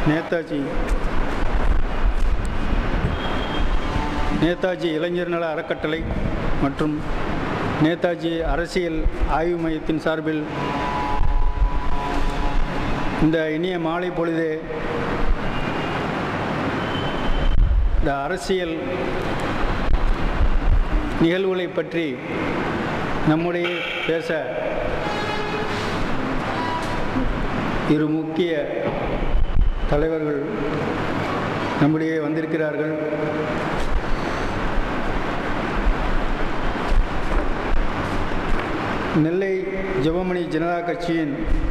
நேதாஜி நேதாஜி இளைஞர் நல அறக்கட்டளை மற்றும் நேதாஜி அரசியல் ஆய்வு மையத்தின் சார்பில் இந்த இனிய மாலை பொழுதே இந்த அரசியல் நிகழ்வுகளை பற்றி நம்முடைய பேச இரு முக்கிய தலைவர்கள் நம்முடைய வந்திருக்கிறார்கள் நெல்லை ஜெபமணி ஜனதா கட்சியின்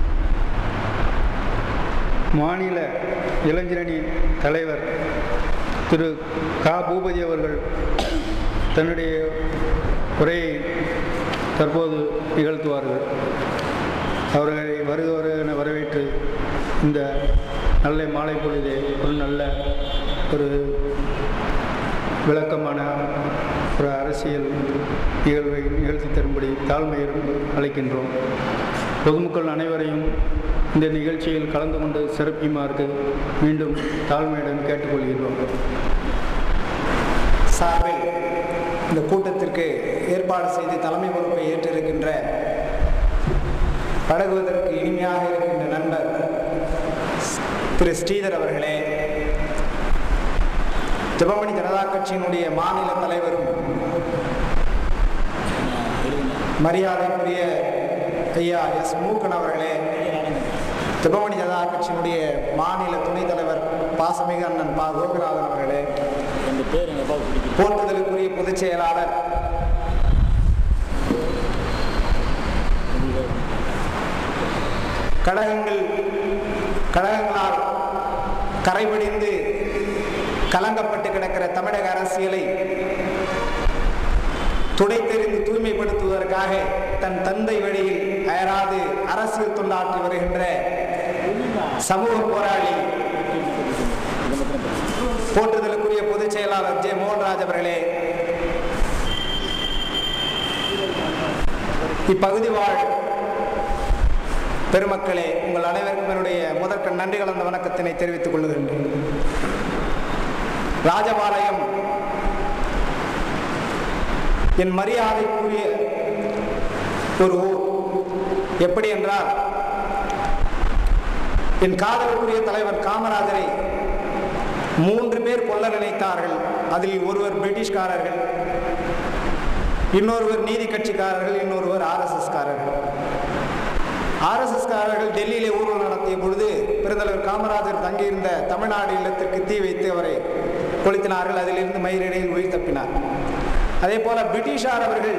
மாநில இளைஞரணி தலைவர் திரு கா பூபதி அவர்கள் தன்னுடைய உரையை தற்போது நிகழ்த்துவார்கள் அவர்களை வருக வருக என வரவேற்று இந்த நல்ல மாலை பொழுதே ஒரு நல்ல ஒரு விளக்கமான ஒரு அரசியல் நிகழ்வை நிகழ்த்தி தரும்படி தாழ்மையுடன் அழைக்கின்றோம் பொதுமக்கள் அனைவரையும் இந்த நிகழ்ச்சியில் கலந்து கொண்டு சிறப்பியுமாறு மீண்டும் தாழ்மையுடன் கேட்டுக்கொள்கின்றோம் சார்பில் இந்த கூட்டத்திற்கு ஏற்பாடு செய்து தலைமை பொறுப்பை ஏற்றிருக்கின்ற பழகுவதற்கு இனிமையாக இருக்கின்ற நண்பர் திரு ஸ்ரீதர் அவர்களே ஜெபமணி ஜனதா கட்சியினுடைய மாநில தலைவரும் மரியாதைக்குரிய ஐயா எஸ் மூக்கன் அவர்களே ஜெபமணி ஜனதா கட்சியினுடைய மாநில துணைத் தலைவர் பாசமிகு அண்ணன் பா கோபிநாதன் அவர்களே போற்றுதலுக்குரிய பொதுச் செயலாளர் கழகங்கள் கழகங்களால் கரைபிடிந்து கலங்கப்பட்டு கிடக்கிற தமிழக அரசியலை துடைத்தெறிந்து தூய்மைப்படுத்துவதற்காக தன் தந்தை வழியில் அயராது அரசியல் தொண்டாற்றி வருகின்ற சமூக போராளி போற்றுதலுக்குரிய பொதுச் செயலாளர் ஜே மோகன்ராஜ் அவர்களே இப்பகுதி வாழ் பெருமக்களே உங்கள் அனைவருக்கும் என்னுடைய முதற்க நன்றி கலந்த வணக்கத்தினை தெரிவித்துக் கொள்ளுகின்றேன் ராஜபாளையம் என் மரியாதைக்குரிய ஒரு ஊர் எப்படி என்றால் என் காதலுக்குரிய தலைவர் காமராஜரை மூன்று பேர் கொல்ல நினைத்தார்கள் அதில் ஒருவர் பிரிட்டிஷ்காரர்கள் இன்னொருவர் நீதி கட்சிக்காரர்கள் இன்னொருவர் ஆர்எஸ்எஸ்காரர்கள் ஆர்எஸ்எஸ்காரர்கள் டெல்லியிலே ஊர்வலம் நடத்திய பொழுது பெருந்தலைவர் காமராஜர் தங்கியிருந்த தமிழ்நாடு இல்லத்திற்கு தீ வைத்து அவரை கொளுத்தினார்கள் அதிலிருந்து மயிரிடையில் உயிர் தப்பினார் அதே போல பிரிட்டிஷார் அவர்கள்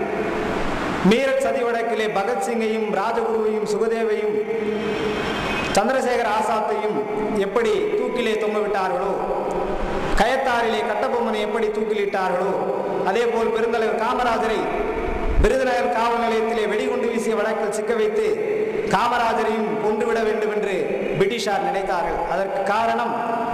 மீரட் சதி வழக்கிலே பகத்சிங்கையும் ராஜகுருவையும் சுகதேவையும் சந்திரசேகர் ஆசாத்தையும் எப்படி தூக்கிலே தொங்க விட்டார்களோ கயத்தாரிலே கட்டபொம்மனை எப்படி தூக்கிலிட்டார்களோ அதே போல் பெருந்தலைவர் காமராஜரை விருதுநகர் காவல் நிலையத்திலே வெடிகுண்டு வீசிய வழக்கில் சிக்க வைத்து காமராஜரையும் கொண்டுவிட வேண்டும் என்று பிரிட்டிஷார் நினைத்தார்கள் அதற்கு காரணம்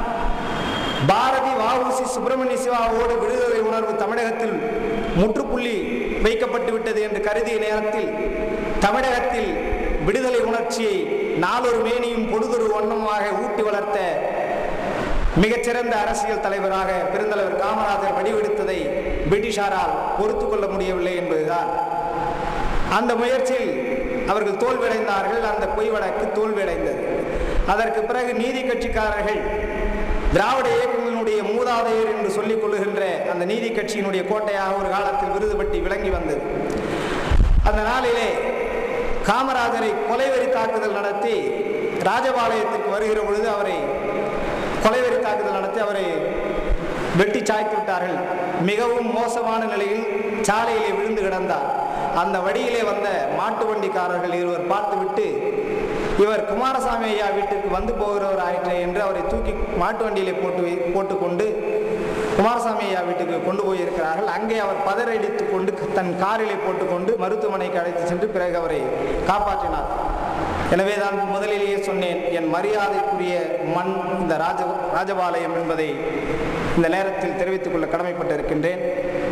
பாரதி வஉசி சுப்பிரமணிய சிவாவோடு விடுதலை உணர்வு தமிழகத்தில் முற்றுப்புள்ளி வைக்கப்பட்டு விட்டது என்று கருதிய நேரத்தில் தமிழகத்தில் விடுதலை உணர்ச்சியை நாளொரு மேனியும் பொழுதொரு வண்ணமாக ஊட்டி வளர்த்த மிகச்சிறந்த அரசியல் தலைவராக பெருந்தலைவர் காமராஜர் வடிவெடுத்ததை பிரிட்டிஷாரால் பொறுத்து கொள்ள முடியவில்லை என்பதுதான் அந்த முயற்சியில் அவர்கள் தோல்வியடைந்தார்கள் அந்த பொய் வழக்கு தோல்வியடைந்தது அதற்கு பிறகு நீதி கட்சிக்காரர்கள் திராவிட இயக்கங்களினுடைய மூதாதையர் என்று சொல்லிக் கொள்ளுகின்ற அந்த நீதி கட்சியினுடைய கோட்டையாக ஒரு காலத்தில் விருதுபட்டி விளங்கி வந்தது அந்த நாளிலே காமராஜரை கொலைவெறி தாக்குதல் நடத்தி ராஜபாளையத்திற்கு வருகிற பொழுது அவரை கொலைவெறி தாக்குதல் நடத்தி அவரை வெட்டி சாய்த்து விட்டார்கள் மிகவும் மோசமான நிலையில் சாலையிலே விழுந்து கிடந்தார் அந்த வழியிலே வந்த மாட்டு வண்டிக்காரர்கள் இருவர் பார்த்துவிட்டு இவர் குமாரசாமி ஐயா வீட்டுக்கு வந்து போகிறவர் ஆயிற்றே என்று அவரை தூக்கி மாட்டு வண்டியிலே போட்டு வை- போட்டுக்கொண்டு குமாரசாமி ஐயா வீட்டுக்கு கொண்டு போயிருக்கிறார்கள் அங்கே அவர் பதறடித்து கொண்டு தன் காரிலே போட்டுக்கொண்டு மருத்துவமனைக்கு அழைத்து சென்று பிறகு அவரை காப்பாற்றினார் எனவே தான் முதலிலேயே சொன்னேன் என் மரியாதைக்குரிய மண் இந்த ராஜ ராஜபாளையம் என்பதை இந்த நேரத்தில் தெரிவித்துக் கொள்ள கடமைப்பட்டிருக்கின்றேன்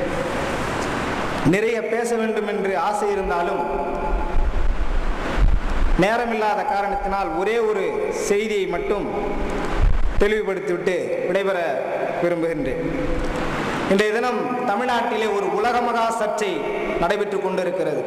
நிறைய பேச வேண்டும் என்று ஆசை இருந்தாலும் நேரமில்லாத காரணத்தினால் ஒரே ஒரு செய்தியை மட்டும் தெளிவுபடுத்திவிட்டு விடைபெற விரும்புகின்றேன் இன்றைய தினம் தமிழ்நாட்டிலே ஒரு உலகமகா சர்ச்சை நடைபெற்று கொண்டிருக்கிறது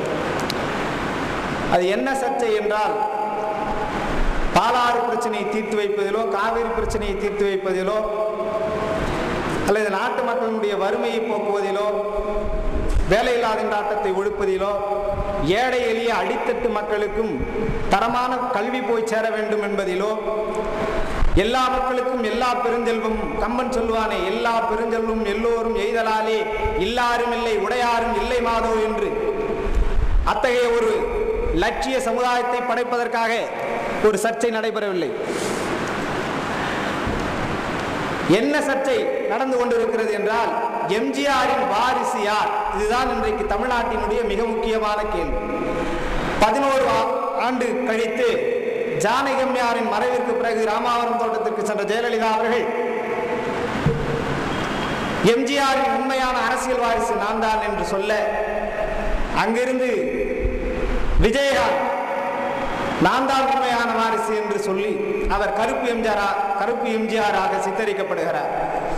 அது என்ன சர்ச்சை என்றால் பாலாறு பிரச்சனையை தீர்த்து வைப்பதிலோ காவிரி பிரச்சனையை தீர்த்து வைப்பதிலோ அல்லது நாட்டு மக்களுடைய வறுமையை போக்குவதிலோ வேலையில்லா திண்டாட்டத்தை ஒழிப்பதிலோ ஏழை எளிய அடித்தட்டு மக்களுக்கும் தரமான கல்வி போய் சேர வேண்டும் என்பதிலோ எல்லா மக்களுக்கும் எல்லா பெருஞ்செல்வம் கம்பன் சொல்லுவானே எல்லா பெருஞ்செல்வம் எல்லோரும் எய்தலாலே இல்லாரும் இல்லை உடையாரும் இல்லை மாதோ என்று அத்தகைய ஒரு லட்சிய சமுதாயத்தை படைப்பதற்காக ஒரு சர்ச்சை நடைபெறவில்லை என்ன சர்ச்சை நடந்து கொண்டிருக்கிறது என்றால் எம்ஜிஆரின் வாரிசு யார் இதுதான் இன்றைக்கு தமிழ்நாட்டினுடைய மிக முக்கியமான கேள்வி பதினோரு ஆ- ஆண்டு கழித்து ஜானகம்யாரின் மறைவிற்கு பிறகு ராமாவரம் தோட்டத்திற்கு சென்ற ஜெயலலிதா அவர்கள் எம்ஜிஆரின் உண்மையான அரசியல் வாரிசு நான் தான் என்று சொல்ல அங்கிருந்து விஜயகாந்த் நான் தான் உண்மையான வாரிசு என்று சொல்லி அவர் கருப்பு எம்ஜிஆர் கருப்பு எம்ஜிஆராக சித்தரிக்கப்படுகிறார்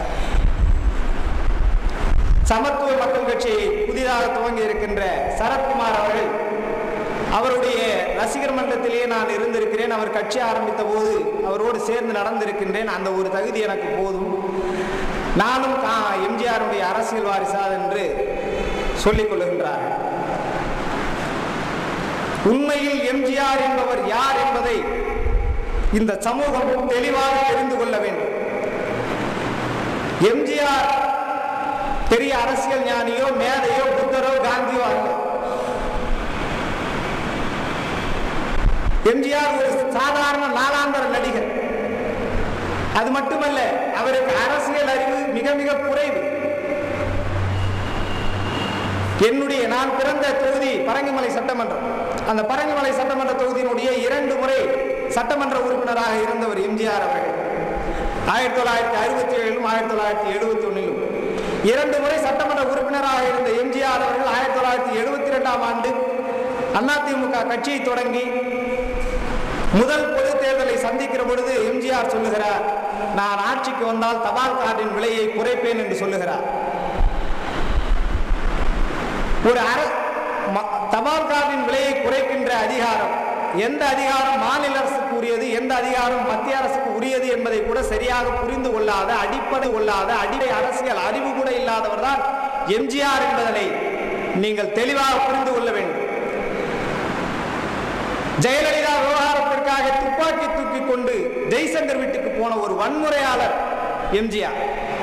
சமத்துவ மக்கள் கட்சியை புதிதாக துவங்கி இருக்கின்ற சரத்குமார் அவர்கள் அவருடைய ரசிகர் மன்றத்திலேயே நான் இருந்திருக்கிறேன் அவர் கட்சி ஆரம்பித்த போது அவரோடு சேர்ந்து நடந்திருக்கின்றேன் அந்த ஒரு தகுதி எனக்கு போதும் நானும் கா- எம்ஜிஆருடைய அரசியல் வாரிசா என்று சொல்லிக் கொள்ளுகின்றார்கள் உண்மையில் எம்ஜிஆர் என்பவர் யார் என்பதை இந்த சமூகம் தெளிவாக தெரிந்து கொள்ள வேண்டும் எம்ஜிஆர் பெரிய அரசியல் ஞானியோ மேதையோ புத்தரோ காந்தியோ அல்ல எம்ஜிஆர் ஒரு சாதாரண நாளாந்தர நடிகர் அது மட்டுமல்ல அவருக்கு அரசியல் அறிவு மிக மிக குறைவு என்னுடைய நான் பிறந்த தொகுதி பரங்கிமலை சட்டமன்றம் அந்த பரங்கிமலை சட்டமன்ற தொகுதியினுடைய இரண்டு முறை சட்டமன்ற உறுப்பினராக இருந்தவர் எம்ஜிஆர் அவர்கள் ஆயிரத்தி தொள்ளாயிரத்தி அறுபத்தி ஏழிலும் ஆயிரத்தி தொள்ளாயிரத்தி எழுபத்தி ஒன்னிலும் இரண்டு முறை சட்டமன்ற உறுப்பினராக இருந்த எம்ஜிஆர் அவர்கள் ஆயிரத்தி தொள்ளாயிரத்தி எழுபத்தி ரெண்டாம் ஆண்டு அதிமுக கட்சியை தொடங்கி முதல் பொது தேர்தலை சந்திக்கிற பொழுது எம்ஜிஆர் சொல்லுகிறார் நான் ஆட்சிக்கு வந்தால் தபால் கார்டின் விலையை குறைப்பேன் என்று சொல்லுகிறார் ஒரு அர ம- தபால் கார்டின் விலையை குறைக்கின்ற அதிகாரம் எந்த அதிகாரம் மாநில அரசுக்கு உரியது எந்த அதிகாரம் மத்திய அரசுக்கு உரியது என்பதை கூட சரியாக புரிந்து கொள்ளாத அடிப்படை கொள்ளாத அடிப்படை அரசியல் அறிவு கூட இல்லாதவர் தான் எம்ஜிஆர் என்பதனை நீங்கள் தெளிவாக புரிந்து கொள்ள வேண்டும் ஜெயலலிதா விவகாரத்திற்காக துப்பாக்கி தூக்கி கொண்டு ஜெய்சங்கர் வீட்டுக்கு போன ஒரு வன்முறையாளர் எம்ஜிஆர்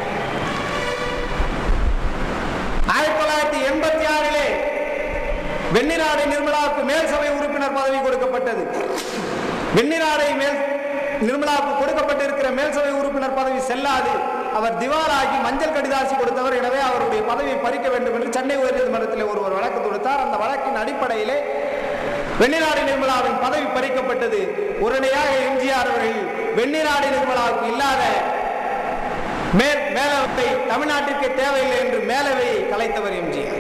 ஆயிரத்தி தொள்ளாயிரத்தி எண்பத்தி ஆறிலே வெண்ணிராடை நிர்மலாவுக்கு மேல் சபை உறுப்பினர் பதவி கொடுக்கப்பட்டது வெண்ணிராடை மேல் நிர்மலாவுக்கு கொடுக்கப்பட்டிருக்கிற மேல் சபை உறுப்பினர் பதவி செல்லாது அவர் திவாலாகி மஞ்சள் கடிதாசி கொடுத்தவர் எனவே அவருடைய பதவியை பறிக்க வேண்டும் என்று சென்னை உயர்நீதிமன்றத்தில் ஒருவர் வழக்கு தொடுத்தார் அந்த வழக்கின் அடிப்படையிலே வெண்ணிராடை நிர்மலாவின் பதவி பறிக்கப்பட்டது உடனடியாக எம்ஜிஆர் அவர்கள் வெண்ணிராடை நிர்மலாவுக்கு இல்லாத மேல் மேலவை தமிழ்நாட்டிற்கு தேவையில்லை என்று மேலவையை கலைத்தவர் எம்ஜிஆர்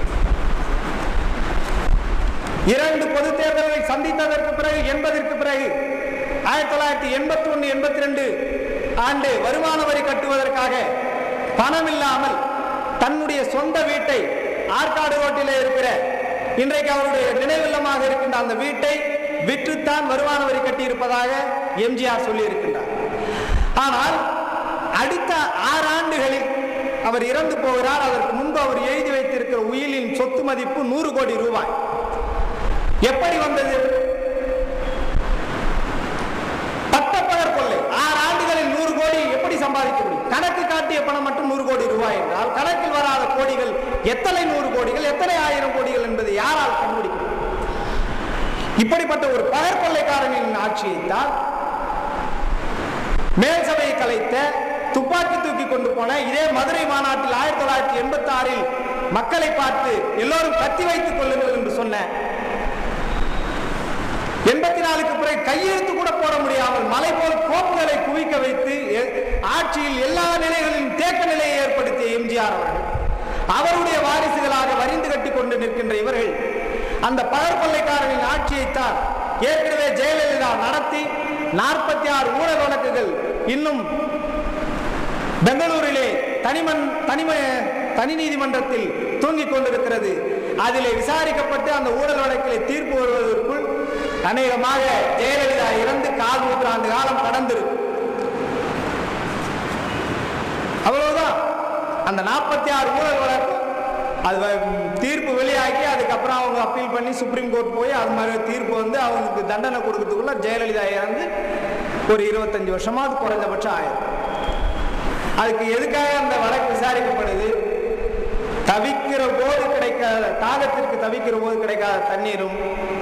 இரண்டு பொது தேர்தல்களை சந்தித்ததற்கு பிறகு எண்பதற்கு பிறகு ஆயிரத்தி தொள்ளாயிரத்தி எண்பத்தி ஒன்று எண்பத்தி ரெண்டு ஆண்டு வருமான வரி கட்டுவதற்காக பணம் இல்லாமல் தன்னுடைய சொந்த வீட்டை ஆற்காடு ரோட்டிலே இருக்கிற இன்றைக்கு அவருடைய நினைவில்லமாக இருக்கின்ற அந்த வீட்டை விற்றுத்தான் வருமான வரி கட்டியிருப்பதாக எம்ஜிஆர் சொல்லி இருக்கின்றார் ஆனால் அடுத்த ஆறு ஆண்டுகளில் அவர் இறந்து போகிறார் அதற்கு முன்பு அவர் எழுதி வைத்திருக்கிற உயிலின் சொத்து மதிப்பு நூறு கோடி ரூபாய் எப்படி வந்தது பட்டப்பகர் கொள்ளை ஆறு ஆண்டுகளில் நூறு கோடி எப்படி சம்பாதிக்க முடியும் கணக்கு காட்டிய பணம் மட்டும் நூறு கோடி ரூபாய் என்றால் கணக்கில் வராத கோடிகள் எத்தனை நூறு கோடிகள் எத்தனை ஆயிரம் கோடிகள் என்பதை யாரால் கண்டுபிடிக்க முடியும்? இப்படிப்பட்ட ஒரு பகர் கொள்ளைக்காரனின் ஆட்சியைத்தான் மேல் சபையை கலைத்த துப்பாக்கி தூக்கி கொண்டு போன இதே மதுரை மாநாட்டில் ஆயிரத்தி தொள்ளாயிரத்தி எண்பத்தி ஆறில் மக்களை பார்த்து எல்லோரும் கத்தி வைத்துக் கொள்ளுங்கள் என்று சொன்ன எண்பத்தி நாலுக்கு பிறகு கையெழுத்து கூட போட முடியாமல் மலை போல் கோப்புகளை குவிக்க வைத்து எ- ஆட்சியில் எல்லா நிலைகளிலும் தேக்க நிலையை ஏற்படுத்திய எம்ஜிஆர் அவர்கள் அவருடைய வாரிசுகளாக வரிந்து கட்டி கொண்டு நிற்கின்ற இவர்கள் அந்த பகர் கொள்ளைக்காரனின் ஆட்சியைத்தான் ஏற்கனவே ஜெயலலிதா நடத்தி நாற்பத்தி ஆறு ஊழல் வழக்குகள் இன்னும் பெங்களூரிலே தனிமன் தனிம தனி நீதிமன்றத்தில் தூங்கிக் கொண்டிருக்கிறது அதிலே விசாரிக்கப்பட்டு அந்த ஊழல் வழக்கிலே தீர்ப்பு வருவதற்குள் அநேகமாக ஜெயலலிதா இறந்து கால் நூற்றாண்டு காலம் கடந்திருக்கு அவ்வளவுதான் அந்த நாற்பத்தி ஆறு ஊழல் வழக்கு அது வ- தீர்ப்பு வெளியாகி அதுக்கப்புறம் அவங்க அப்பீல் பண்ணி சுப்ரீம் கோர்ட் போய் அது மாதிரி தீர்ப்பு வந்து அவங்களுக்கு தண்டனை கொடுக்கறதுக்குள்ள ஜெயலலிதா இறந்து ஒரு இருபத்தஞ்சு வருஷமாவது குறைந்தபட்சம் ஆயிரும் அதுக்கு எதுக்காக அந்த வழக்கு விசாரிக்கப்படுது தவிக்கிற போது கிடைக்காத தாகத்திற்கு தவிக்கிற போது கிடைக்காத தண்ணீரும்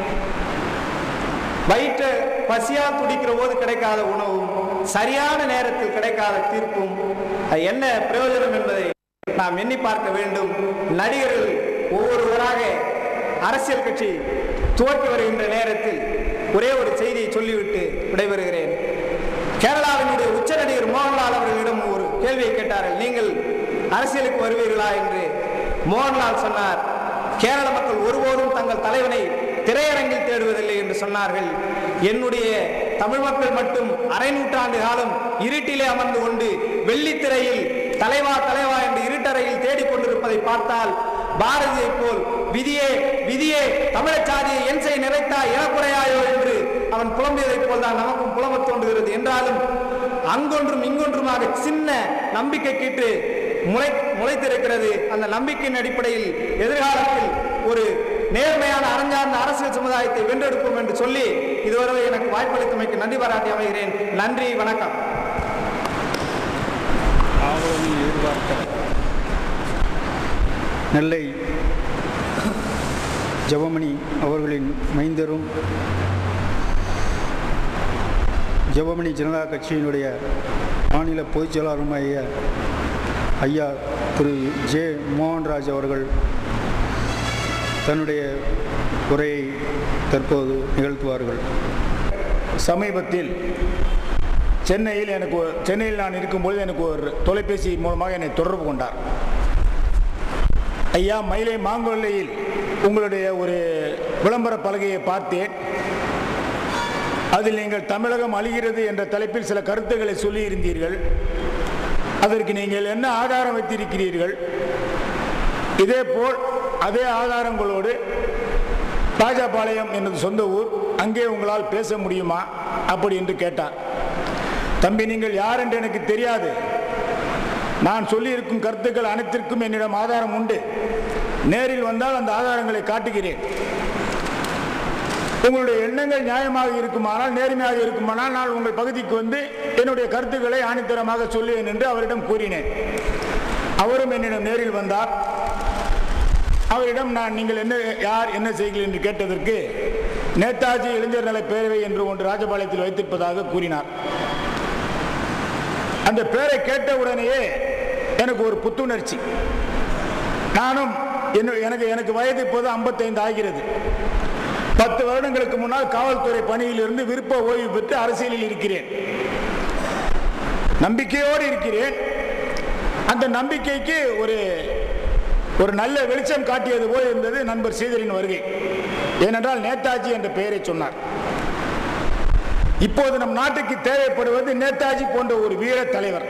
வயிற்று பசியால் துடிக்கிற போது கிடைக்காத உணவும் சரியான நேரத்தில் கிடைக்காத தீர்ப்பும் அது என்ன பிரயோஜனம் என்பதை நாம் எண்ணி பார்க்க வேண்டும் நடிகர்கள் ஒவ்வொருவராக அரசியல் கட்சி துவக்கி வருகின்ற நேரத்தில் ஒரே ஒரு செய்தியை சொல்லிவிட்டு விடைபெறுகிறேன் கேரளாவினுடைய உச்ச நடிகர் மோகன்லால் அவர்களிடம் ஒரு கேள்வியை கேட்டார்கள் நீங்கள் அரசியலுக்கு வருவீர்களா என்று மோகன்லால் சொன்னார் கேரள மக்கள் ஒருபோதும் தங்கள் தலைவனை திரையரங்கில் தேடுவதில்லை என்று சொன்னார்கள் என்னுடைய தமிழ் மக்கள் மட்டும் அரை நூற்றாண்டு காலம் இருட்டிலே அமர்ந்து கொண்டு வெள்ளித்திரையில் தலைவா தலைவா என்று இருட்டறையில் தேடிக் கொண்டிருப்பதை பார்த்தால் பாரதியை போல் விதியே விதியே தமிழச் சாதியை என் செய் நிறைத்தா எனக்குறையாயோ என்று அவன் புலம்பியதைப் போல் தான் நமக்கும் புலம்பத் தோன்றுகிறது என்றாலும் அங்கொன்றும் இங்கொன்றுமாக சின்ன நம்பிக்கை கீற்று முளை முளைத்திருக்கிறது அந்த நம்பிக்கையின் அடிப்படையில் எதிர்காலத்தில் ஒரு நேர்மையான அரஞ்சார்ந்த அரசியல் சமுதாயத்தை வென்றெடுப்போம் என்று சொல்லி இதுவரை எனக்கு வாய்ப்பளித்தமைக்கு நன்றி பாராட்டி அமைகிறேன் நன்றி வணக்கம் ஆவலுடன் எதிர்பார்த்த நெல்லை ஜெபமணி அவர்களின் மைந்தரும் ஜெபமணி ஜனதா கட்சியினுடைய மாநில பொதுச் செயலாளருமாகிய ஐயா திரு ஜே மோகன்ராஜ் அவர்கள் தன்னுடைய உரையை தற்போது நிகழ்த்துவார்கள் சமீபத்தில் சென்னையில் எனக்கு ஒரு- சென்னையில் நான் இருக்கும்பொழுது எனக்கு ஒரு தொலைபேசி மூலமாக என்னை தொடர்பு கொண்டார் ஐயா மயிலை மாங்கொல்லையில் உங்களுடைய ஒரு விளம்பர பலகையை பார்த்தேன் அதில் நீங்கள் தமிழகம் அழிகிறது என்ற தலைப்பில் சில கருத்துக்களை சொல்லியிருந்தீர்கள் அதற்கு நீங்கள் என்ன ஆதாரம் வைத்திருக்கிறீர்கள் இதேபோல் அதே ஆதாரங்களோடு ராஜாபாளையம் எனது சொந்த ஊர் அங்கே உங்களால் பேச முடியுமா அப்படி என்று கேட்டார் தம்பி நீங்கள் யார் என்று எனக்கு தெரியாது நான் சொல்லியிருக்கும் கருத்துக்கள் அனைத்திற்கும் என்னிடம் ஆதாரம் உண்டு நேரில் வந்தால் அந்த ஆதாரங்களை காட்டுகிறேன் உங்களுடைய எண்ணங்கள் நியாயமாக இருக்குமானால் நேர்மையாக இருக்குமானால் நான் உங்கள் பகுதிக்கு வந்து என்னுடைய கருத்துக்களை ஆணித்தரமாக சொல்லுவேன் என்று அவரிடம் கூறினேன் அவரும் என்னிடம் நேரில் வந்தார் அவரிடம் நான் நீங்கள் என்ன யார் என்ன செய்கிறீர்கள் என்று கேட்டதற்கு நேதாஜி இளைஞர் நல பேரவை என்று ஒன்று ராஜபாளையத்தில் வைத்திருப்பதாக கூறினார் அந்த பேரை கேட்ட உடனேயே எனக்கு ஒரு புத்துணர்ச்சி நானும் என்ன- எனக்கு எனக்கு வயது இப்போது 55 ஆகிறது பத்து வருடங்களுக்கு முன்னால் காவல்துறை பணியிலிருந்து விருப்ப ஓய்வு பெற்று அரசியலில் இருக்கிறேன் நம்பிக்கையோடு இருக்கிறேன் அந்த நம்பிக்கைக்கு ஒரு ஒரு நல்ல வெளிச்சம் காட்டியது போல் இருந்தது நண்பர் ஸ்ரீதரின் வருகை ஏனென்றால் நேதாஜி என்ற பெயரை சொன்னார் இப்போது நம் நாட்டுக்கு தேவைப்படுவது நேதாஜி போன்ற ஒரு வீர தலைவர்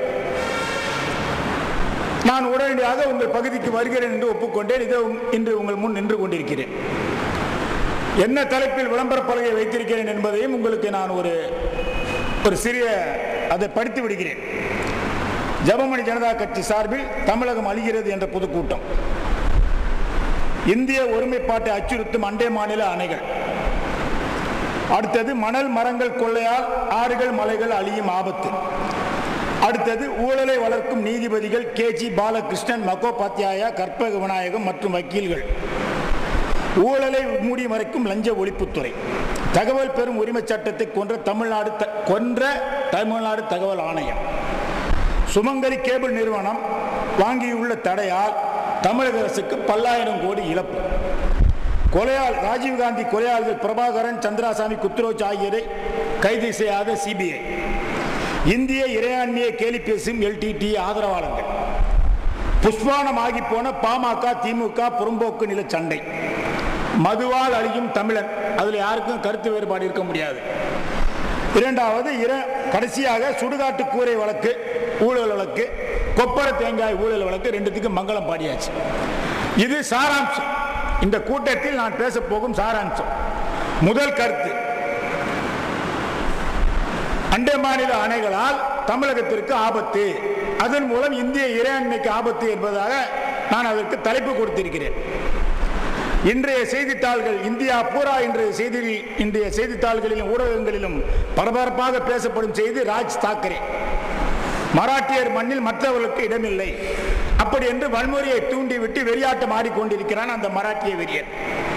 நான் உடனடியாக உங்கள் பகுதிக்கு வருகிறேன் என்று ஒப்புக்கொண்டேன் இதோ இன்று உங்கள் முன் நின்று கொண்டிருக்கிறேன் என்ன தலைப்பில் விளம்பர பலகை வைத்திருக்கிறேன் என்பதையும் உங்களுக்கு நான் ஒரு ஒரு சிறிய அதை படித்து விடுகிறேன் ஜபமணி ஜனதா கட்சி சார்பில் தமிழகம் அழிகிறது என்ற பொதுக்கூட்டம் இந்திய ஒருமைப்பாட்டை அச்சுறுத்தும் அண்டை மாநில அணைகள் அடுத்தது மணல் மரங்கள் கொள்ளையால் ஆறுகள் மலைகள் அழியும் ஆபத்து அடுத்தது ஊழலை வளர்க்கும் நீதிபதிகள் கே ஜி பாலகிருஷ்ணன் மகோபாத்யாயா கற்பக விநாயகம் மற்றும் வக்கீல்கள் ஊழலை மூடி மறைக்கும் லஞ்ச ஒழிப்புத்துறை தகவல் பெறும் உரிமைச் சட்டத்தை கொன்ற தமிழ்நாடு த- கொன்ற தமிழ்நாடு தகவல் ஆணையம் சுமங்கலி கேபிள் நிறுவனம் வாங்கியுள்ள தடையால் தமிழக அரசுக்கு பல்லாயிரம் கோடி இழப்பு கொலையால் ராஜீவ்காந்தி கொலையாளர்கள் பிரபாகரன் சந்திராசாமி குத்ரோச் ஆகியோரை கைது செய்யாத சிபிஐ இந்திய இறையாண்மையை கேலி பேசும் எல்டிடி ஆதரவாளர்கள் புஷ்பானமாகி போன பாமக திமுக புறம்போக்கு நில சண்டை மதுவால் அழியும் தமிழன் அதில் யாருக்கும் கருத்து வேறுபாடு இருக்க முடியாது இரண்டாவது இர கடைசியாக சுடுகாட்டு கூரை வழக்கு ஊழல் வழக்கு கொப்பர தேங்காய் ஊழல் வழக்கு ரெண்டுத்துக்கும் மங்களம் பாடியாச்சு இது சாராம்சம் இந்த கூட்டத்தில் நான் பேச போகும் சாராம்சம் முதல் கருத்து அண்டை மாநில அணைகளால் தமிழகத்திற்கு ஆபத்து அதன் மூலம் இந்திய இறையாண்மைக்கு ஆபத்து என்பதாக நான் அதற்கு தலைப்பு கொடுத்திருக்கிறேன் இன்றைய செய்தித்தாள்கள் இந்தியா பூரா இன்றைய செய்தி இன்றைய செய்தித்தாள்களிலும் ஊடகங்களிலும் பரபரப்பாக பேசப்படும் செய்தி ராஜ் தாக்கரே மராட்டியர் மண்ணில் மற்றவர்களுக்கு இடமில்லை அப்படி என்று வன்முறையை தூண்டிவிட்டு வெறியாட்டம் ஆடிக்கொண்டிருக்கிறான் அந்த மராட்டிய வெறியன்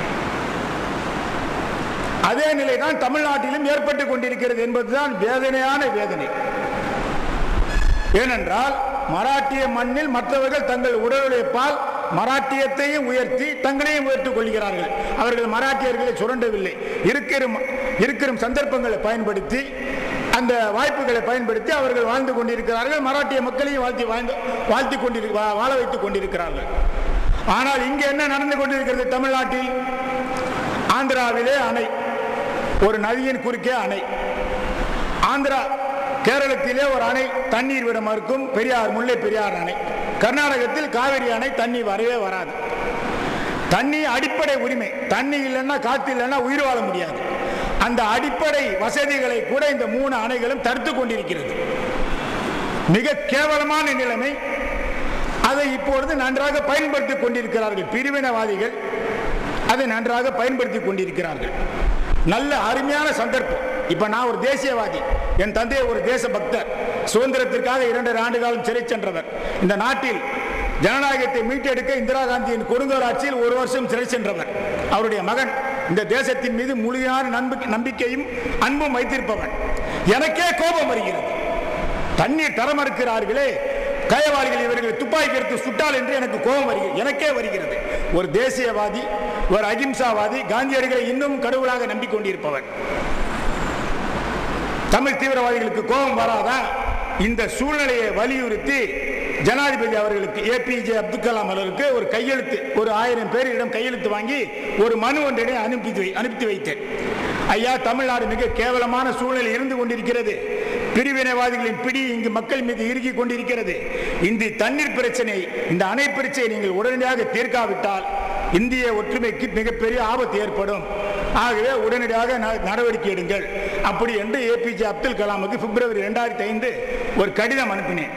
அதே நிலைதான் தமிழ்நாட்டிலும் ஏற்பட்டுக் கொண்டிருக்கிறது என்பதுதான் வேதனையான வேதனை ஏனென்றால் மராட்டிய மண்ணில் மற்றவர்கள் தங்கள் உடல் உழைப்பால் மராட்டியத்தையும் உயர்த்தி தங்களையும் உயர்த்திக் கொள்கிறார்கள் அவர்கள் மராட்டியர்களை சுரண்டவில்லை இருக்கிற இருக்கிற சந்தர்ப்பங்களை பயன்படுத்தி அந்த வாய்ப்புகளை பயன்படுத்தி அவர்கள் வாழ்ந்து கொண்டிருக்கிறார்கள் மராட்டிய மக்களையும் வாழ்த்தி வாழ்ந்து வாழ்த்தி கொண்டிரு வா- வாழ வைத்துக் கொண்டிருக்கிறார்கள் ஆனால் இங்கே என்ன நடந்து கொண்டிருக்கிறது தமிழ்நாட்டில் ஆந்திராவிலே அணை ஒரு நதியின் குறுக்கே அணை ஆந்திரா கேரளத்திலே ஒரு அணை தண்ணீர் விட மறுக்கும் பெரியார் முல்லை பெரியார் அணை கர்நாடகத்தில் காவிரி அணை தண்ணி வரவே வராது தண்ணி அடிப்படை உரிமை தண்ணி இல்லைன்னா காத்து இல்லைன்னா உயிர் வாழ முடியாது அந்த அடிப்படை வசதிகளை கூட இந்த மூணு அணைகளும் தடுத்து கொண்டிருக்கிறது மிக கேவலமான நிலைமை அதை இப்பொழுது நன்றாக பயன்படுத்திக் கொண்டிருக்கிறார்கள் பிரிவினவாதிகள் அதை நன்றாக பயன்படுத்திக் கொண்டிருக்கிறார்கள் நல்ல அருமையான சந்தர்ப்பம் இப்ப நான் ஒரு தேசியவாதி என் தந்தை ஒரு தேச பக்தர் சுதந்திரத்திற்காக இரண்டரை ஆண்டு காலம் சிறை சென்றவர் இந்த நாட்டில் ஜனநாயகத்தை மீட்டெடுக்க இந்திரா காந்தியின் கொடுங்கோல் ஆட்சியில் ஒரு வருஷம் சிறை சென்றவர் அவருடைய மகன் இந்த தேசத்தின் மீது முழுமையான நம்பிக்கை நம்பிக்கையும் அன்பும் வைத்திருப்பவன் எனக்கே கோபம் வருகிறது தண்ணீர் தர மறுக்கிறார்களே கயவாளிகள் இவர்கள் துப்பாக்கி எடுத்து சுட்டால் என்று எனக்கு கோபம் வருகிறது எனக்கே வருகிறது ஒரு தேசியவாதி ஒரு அகிம்சாவாதி காந்தியடிகளை இன்னும் கடவுளாக நம்பிக்கொண்டிருப்பவர் தமிழ் தீவிரவாதிகளுக்கு கோபம் வராதா இந்த சூழ்நிலையை வலியுறுத்தி ஜனாதிபதி அவர்களுக்கு ஏபிஜே அப்துல் கலாம் அவர்களுக்கு ஒரு கையெழுத்து ஒரு ஆயிரம் பேரிடம் கையெழுத்து வாங்கி ஒரு மனு ஒன்றினை அனுப்பி வை- அனுப்பி வைத்தேன் ஐயா தமிழ்நாடு மிக கேவலமான சூழ்நிலை இருந்து கொண்டிருக்கிறது பிரிவினைவாதிகளின் பிடி இங்கு மக்கள் மீது இறுகிக் கொண்டிருக்கிறது இந்த தண்ணீர் பிரச்சனை இந்த அணை பிரச்சனை நீங்கள் உடனடியாக தீர்க்காவிட்டால் இந்திய ஒற்றுமைக்கு மிகப்பெரிய ஆபத்து ஏற்படும் ஆகவே உடனடியாக ந- நடவடிக்கை எடுங்கள் அப்படி என்று ஏபிஜே அப்துல் கலாமுக்கு பிப்ரவரி ரெண்டாயிரத்தி ஐந்து ஒரு கடிதம் அனுப்பினேன்